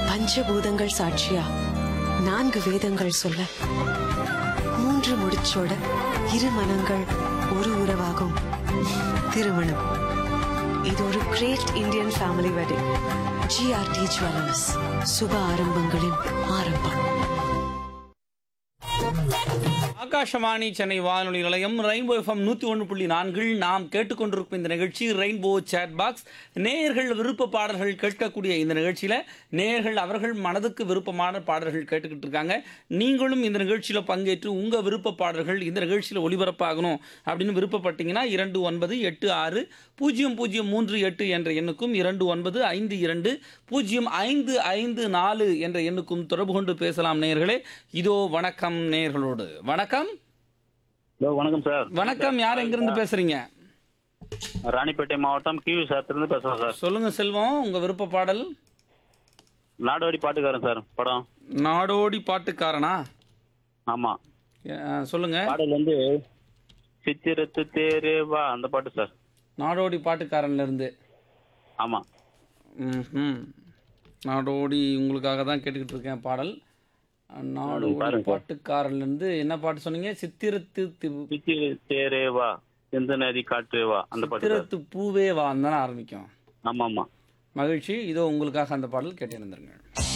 பஞ்சபூதங்கள் சாட்சியா நான்கு வேதங்கள் சொல்ல மூன்று முடிச்சோட இரு மனங்கள் ஒரு உறவாகும் திருமணம் இது ஒரு great Indian family wedding GRT jewellers சுப ஆரம்பங்களின் ஆரம்பம் ஆகாஷவாணி சென்னை வானொலி நிலையம் ரெயின்போ எஃப்எம் நூற்றி ஒன்று புள்ளி நான்கில் நாம் கேட்டுக்கொண்டிருக்கும் இந்த நிகழ்ச்சி ரெயின்போ சேட் பாக்ஸ் நேயர்கள் விருப்ப பாடல்கள் கேட்கக்கூடிய இந்த நிகழ்ச்சியில் நேயர்கள் அவர்கள் மனதுக்கு விருப்பமான பாடல்கள் கேட்டுக்கிட்டு இருக்காங்க நீங்களும் இந்த நிகழ்ச்சியில் பங்கேற்று உங்கள் விருப்ப பாடல்கள் இந்த நிகழ்ச்சியில் ஒளிபரப்பாகணும் அப்படின்னு விருப்பப்பட்டீங்கன்னா இரண்டு ஒன்பது எட்டு ஆறு பூஜ்ஜியம் பூஜ்ஜியம் மூன்று எட்டு என்ற எண்ணுக்கும் இரண்டு ஒன்பது ஐந்து இரண்டு பூஜ்ஜியம் ஐந்து ஐந்து நாலு என்ற எண்ணுக்கும் தொடர்பு கொண்டு பேசலாம் நேயர்களே இதோ வணக்கம் நேயர்களோடு வணக்கம் ஹலோ வணக்கம் சார் வணக்கம் யார் எங்கிருந்து பேசுறீங்க ராணிப்பேட்டை மாவட்டம் கிவி சாத்திலிருந்து பேசுறேன் சார் சொல்லுங்க செல்வம் உங்க விருப்ப பாடல் நாடோடி பாட்டுக்காரன் சார் படம் நாடோடி பாட்டுக்காரனா ஆமா அஹ், சொல்லுங்க பாடல் வந்து சித்திரத்து தேரே வா அந்த பாட்டு சார் நாடோடி பாட்டுக்காரன்ல இருந்து ஆமா ம்ஹும். நாடோடி உங்களுக்காக தான் கேட்டுக்கிட்டு இருக்கேன் பாடல் நாடோடி பாருங்க. பாட்டுக்காரன்ல இருந்து என்ன பாட்டு சொன்னீங்க சித்திரத்து தி- சித்திர தேரே வா எந்த நதி காற்றே வா அந்த பாட்டு சார் சித்திரத்து பூவே வான்னு தானே ஆரம்பிக்கும் ஆமா ஆமா மகிழ்ச்சி இதோ உங்களுக்காக அந்த பாடல் கேட்டிருந்துருங்க